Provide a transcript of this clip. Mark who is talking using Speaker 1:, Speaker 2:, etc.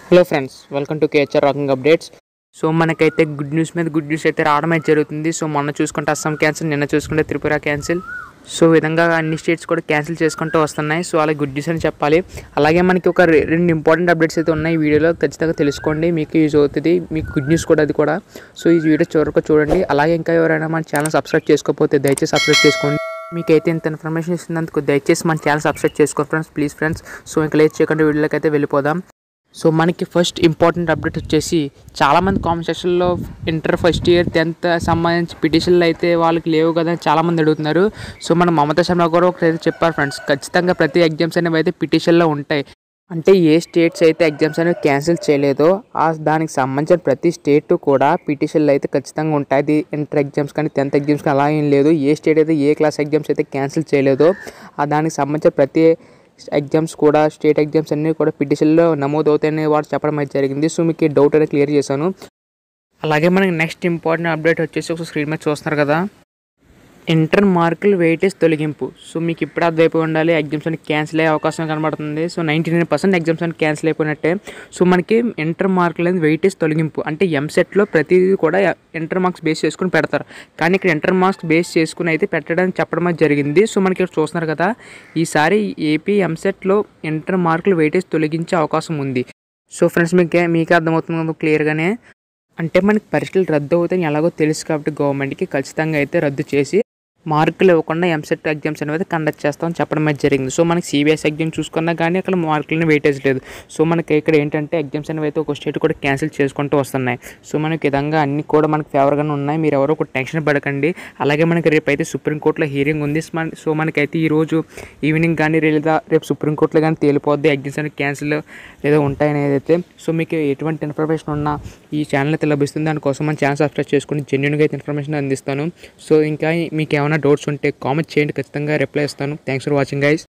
Speaker 1: hello friends welcome to KHR rocking updates so మనకైతే good news మీద good news అయితే రావడం అయితే జరుగుతుంది సో మొన్న చూసుకుంటే అస్సాం క్యాన్సిల్ నిన్న చూసుకుంటే త్రిపుర క్యాన్సిల్ సో ఈ విధంగా అన్ని స్టేట్స్ కూడా క్యాన్సిల్ చేసుకుంటూ వస్తున్నాయి సో అలా గుడ్ న్యూస్ అని చెప్పాలి అలాగే మనకి ఒక రె- రెండు ఇంపార్టెంట్ అప్డేట్స్ అయితే ఉన్నాయి ఈ వీడియోలో ఖచ్చితంగా తెలుసుకోండి మీకు యూజ్ అవుతుంది మీకు గుడ్ న్యూస్ కూడా అది కూడా సో ఈ వీడియో చివరికి చూడండి అలాగే ఇంకా ఎవరైనా మన ఛానల్ సబ్స్క్రైబ్ చేసుకోకపోతే దయచేసి సబ్స్క్రైబ్ చేసుకోండి మీకైతే ఇంత ఇన్ఫర్మేషన్ ఇస్తున్నందుకు దయచేసి మన ఛానల్ సబ్స్క్రైబ్ చేసుకోండి ఫ్రెండ్స్ ప్లీజ్ ఫ్రెండ్స్ సో ఇంకా లేట్ చేయకుండా వీడియోలోకి అయితే వెళ్ళిపోదాం సో మనకి ఫస్ట్ ఇంపార్టెంట్ అప్డేట్ వచ్చేసి చాలామంది కామెంట్ సెక్షన్లో ఇంటర్ ఫస్ట్ ఇయర్ టెన్త్ సంబంధించి పిటిషన్లు అయితే వాళ్ళకి లేవు కదా అని చాలామంది అడుగుతున్నారు సో మన మమతా శర్మ కూడా ఒకటి చెప్పారు ఫ్రెండ్స్ ఖచ్చితంగా ప్రతి ఎగ్జామ్స్ అనేవి అయితే పిటిషన్లో ఉంటాయి అంటే ఏ స్టేట్స్ అయితే ఎగ్జామ్స్ అనేవి క్యాన్సిల్ చేయలేదో ఆ దానికి సంబంధించిన ప్రతి స్టేట్ కూడా పిటిషన్లు అయితే ఖచ్చితంగా ఉంటాయి అది ఇంటర్ ఎగ్జామ్స్ కానీ టెన్త్ ఎగ్జామ్స్ కానీ అలా ఏం లేదు ఏ స్టేట్ అయితే ఏ క్లాస్ ఎగ్జామ్స్ అయితే క్యాన్సిల్ చేయలేదో ఆ దానికి సంబంధించిన ప్రతి ఎగ్జామ్స్ కూడా స్టేట్ ఎగ్జామ్స్ అన్నీ కూడా పిటిషన్లో నమోదు అవుతాయని వాడు చెప్పడం అయితే జరిగింది సో మీకు ఈ డౌట్ అనేది క్లియర్ చేశాను అలాగే మనకి నెక్స్ట్ ఇంపార్టెంట్ అప్డేట్ వచ్చేసి ఒక స్క్రీన్ మీద చూస్తున్నారు కదా ఇంటర్ మార్కులు వెయిటేజ్ తొలగింపు సో మీకు ఇప్పుడు అర్థమైపోయి ఉండాలి ఎగ్జామ్స్ అని క్యాన్సిల్ అయ్యే అవకాశం కనబడుతుంది so ninety nine percent exams అని క్యాన్సిల్ అయిపోయినట్టే సో మనకి ఇంటర్ మార్కులు అనేది వెయిటేజ్ తొలగింపు అంటే ఎంసెట్లో ప్రతిదీ కూడా ఇంటర్ మార్క్స్ బేస్ చేసుకుని పెడతారు కానీ ఇక్కడ ఇంటర్ మార్క్స్ బేస్ చేసుకుని అయితే పెట్టడానికి చెప్పడం అయితే జరిగింది సో మనకి ఇక్కడ చూస్తున్నారు కదా ఈసారి ఏపీ ఎంసెట్లో ఇంటర్ మార్కులు వెయిటేజ్ తొలగించే అవకాశం ఉంది సో ఫ్రెండ్స్ మీకు మీకు అర్థమవుతుంది క్లియర్గానే అంటే మనకి పరీక్షలు రద్దు అవుతాయని ఎలాగో తెలుసు కాబట్టి గవర్నమెంట్కి ఖచ్చితంగా అయితే రద్దు చేసి మార్కులు ఇవ్వకుండా ఎంసెట్ ఎగ్జామ్స్ అనేది కండక్ట్ చేస్తామని చెప్పడం అయితే జరిగింది సో మనకి సిబిఎస్ ఎగ్జామ్ చూసుకున్నా కానీ అక్కడ మార్కులని వెయిటేజ్ లేదు సో మనకి ఇక్కడ ఏంటంటే ఎగ్జామ్స్ అనేవి అయితే ఒక స్టేట్ కూడా క్యాన్సిల్ చేసుకుంటూ వస్తున్నాయి సో మనకి ఈ విధంగా అన్ని కూడా మనకి ఫేవర్గానే ఉన్నాయి మీరు ఎవరో ఒక టెన్షన్ పడకండి అలాగే మనకి రేపు అయితే సుప్రీంకోర్టులో హీరింగ్ ఉంది సో మన- సో మనకైతే ఈ రోజు ఈవినింగ్ కానీ లేదా రేపు సుప్రీంకోర్టులో కానీ తేలిపోద్ది ఎగ్జామ్స్ అనేవి క్యాన్సిల్ లేదా ఉంటాయనేది అయితే సో మీకు ఎటువంటి ఇన్ఫర్మేషన్ ఉన్నా ఈ ఛానల్ అయితే లభిస్తుంది దానికోసం మన ఛానల్ సబ్స్క్రైబ్ చేసుకుని జెన్యున్గా అయితే ఇన్ఫర్మేషన్ అందిస్తాను సో ఇంకా మీకు ఏమైనా డౌట్స్ ఉంటే కామెంట్ చేయండి ఖచ్చితంగా రిప్లై ఇస్తాను థ్యాంక్స్ ఫర్ వాచింగ్ గైస్